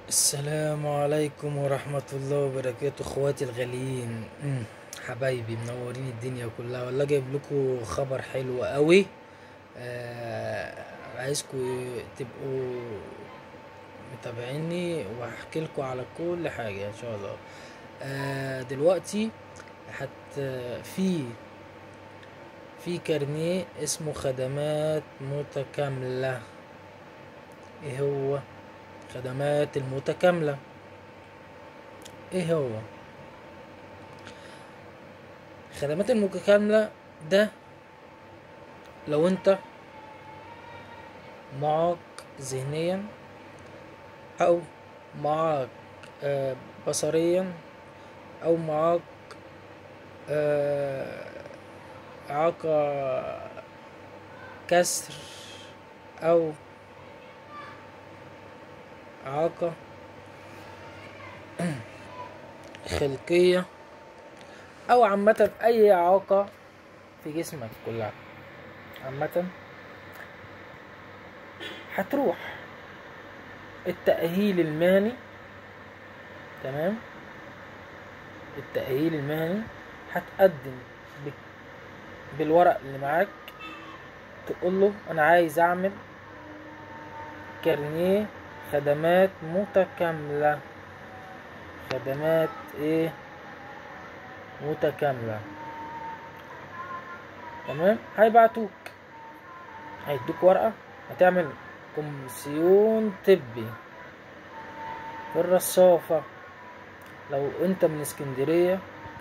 السلام عليكم ورحمة الله وبركاته اخواتي الغاليين مم، حبايبي منورين الدنيا كلها والله جايب لكم خبر حلو قوي آه عايزكم تبقوا متابعيني وهحكي لكم على كل حاجة ان شاء الله آه دلوقتي حت في في كارنيه اسمه خدمات متكاملة ايه هو خدمات المتكاملة ايه هو خدمات المتكاملة ده لو انت معاق ذهنيا او معاق آه، بصريا او معاق آه، إعاقة كسر أو إعاقة خلقية أو عامة أي إعاقة في جسمك كلها عامة هتروح التأهيل المهني تمام التأهيل المهني هتقدم ب- بالورق اللي معاك تقول له انا عايز اعمل كارنيه خدمات متكاملة خدمات ايه متكاملة تمام هيبعتوك هيدوك ورقة هتعمل كومسيون طبي في الرصافة لو انت من اسكندرية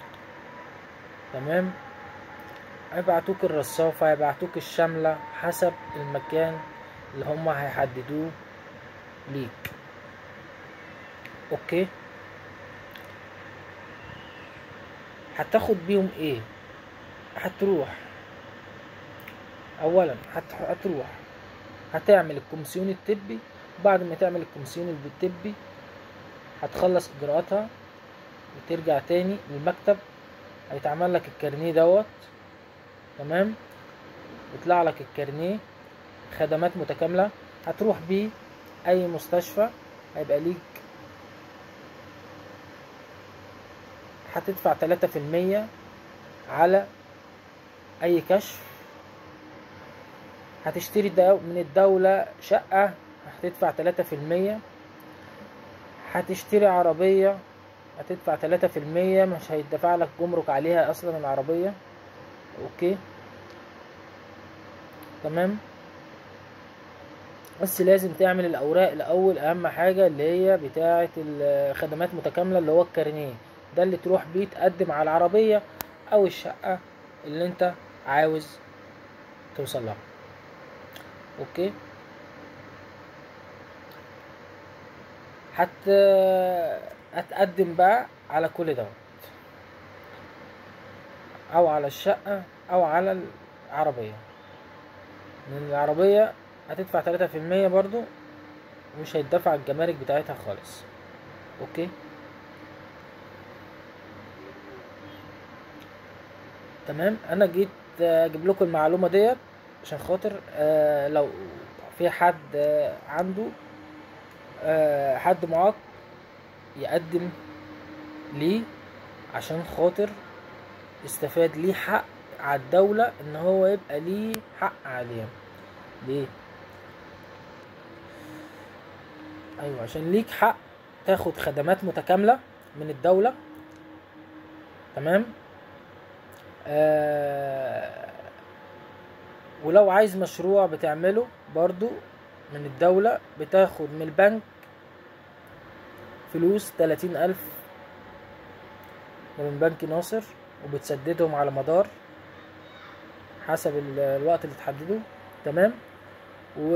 تمام هيبعتوك الرصافة هيبعتوك الشاملة حسب المكان اللي هما هيحددوه ليك اوكي هتاخد بيهم ايه هتروح اولا هت- هتروح هتعمل الكومسيون الطبي بعد ما تعمل الكومسيون الطبي هتخلص اجراءاتها وترجع تاني للمكتب هيتعمل لك الكارنيه دوت تمام يطلع لك الكارنيه خدمات متكاملة هتروح بيه أي مستشفى هيبقى ليك هتدفع تلاتة في المية على أي كشف هتشتري دو من الدولة شقة هتدفع تلاتة في المية هتشتري عربية هتدفع تلاتة في المية مش هيدفع لك جمرك عليها أصلا العربية أوكي تمام بس لازم تعمل الاوراق الاول اهم حاجه اللي هي بتاعه الخدمات متكامله اللي هو الكارنيه ده اللي تروح بيه تقدم على العربيه او الشقه اللي انت عاوز توصل لها اوكي هت هتقدم بقى على كل دوت او على الشقه او على العربيه من العربيه هتدفع تلاتة في المية برضو مش هيدفع الجمارك بتاعتها خالص اوكي تمام انا جيت آه، اجيب لكم المعلومة ديت عشان خاطر آه لو في حد آه عنده آه حد معاق يقدم ليه عشان خاطر يستفاد ليه حق على الدولة ان هو يبقى ليه حق عليها ليه ايوه عشان ليك حق تاخد خدمات متكاملة من الدولة تمام آه ولو عايز مشروع بتعمله برضو من الدولة بتاخد من البنك فلوس تلاتين ألف من بنك ناصر وبتسددهم على مدار حسب ال- الوقت اللي تحدده تمام و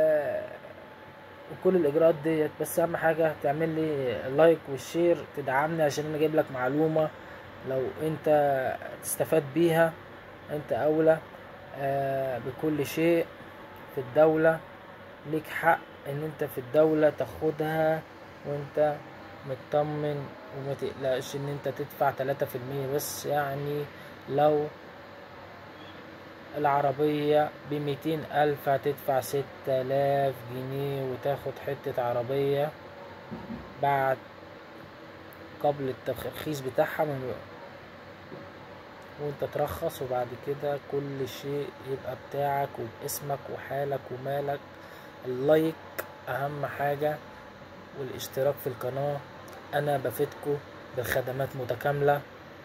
وكل الاجراءات ديت بس اهم حاجه تعمل لي اللايك والشير تدعمني عشان انا جايب لك معلومه لو انت تستفاد بيها انت اولى آه، بكل شيء في الدوله ليك حق ان انت في الدوله تاخدها وانت مطمن وما تقلقش ان انت تدفع تلاتة في المية بس يعني لو العربية بميتين ألف هتدفع ستة آلاف جنيه وتاخد حتة عربية بعد قبل الترخيص بتاعها من وانت ترخص وبعد كده كل شيء يبقى بتاعك وباسمك وحالك ومالك اللايك اهم حاجة والاشتراك في القناة انا بفيدكم بالخدمات متكاملة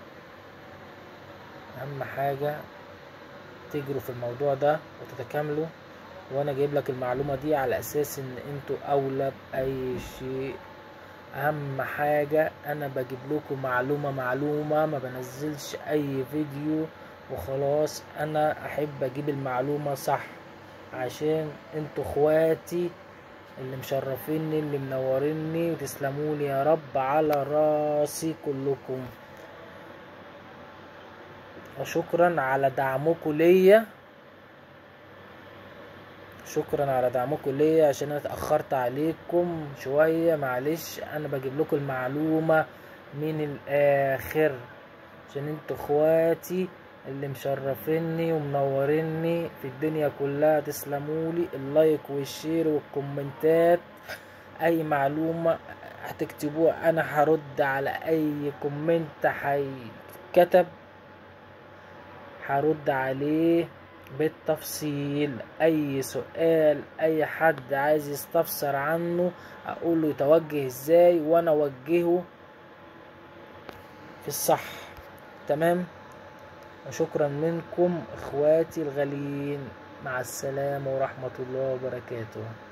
اهم حاجة تجروا في الموضوع ده وتتكاملوا وانا جايب لك المعلومة دي على اساس ان انتوا اولى باي شيء اهم حاجة انا بجيب لكم معلومة معلومة ما بنزلش اي فيديو وخلاص انا احب اجيب المعلومة صح عشان انتوا اخواتي اللي مشرفيني اللي منوريني وتسلمولي يا رب على راسي كلكم وشكرا على دعمكم ليا شكرا على دعمكم ليا عشان انا اتاخرت عليكم شويه معلش انا بجيب لكم المعلومه من الاخر عشان انتوا اخواتي اللي مشرفيني ومنوريني في الدنيا كلها تسلمولي اللايك والشير والكومنتات اي معلومه هتكتبوها انا هرد على اي كومنت هيتكتب هرد عليه بالتفصيل اي سؤال اي حد عايز يستفسر عنه اقول له يتوجه ازاي وانا اوجهه في الصح تمام وشكرا منكم اخواتي الغاليين مع السلامة ورحمة الله وبركاته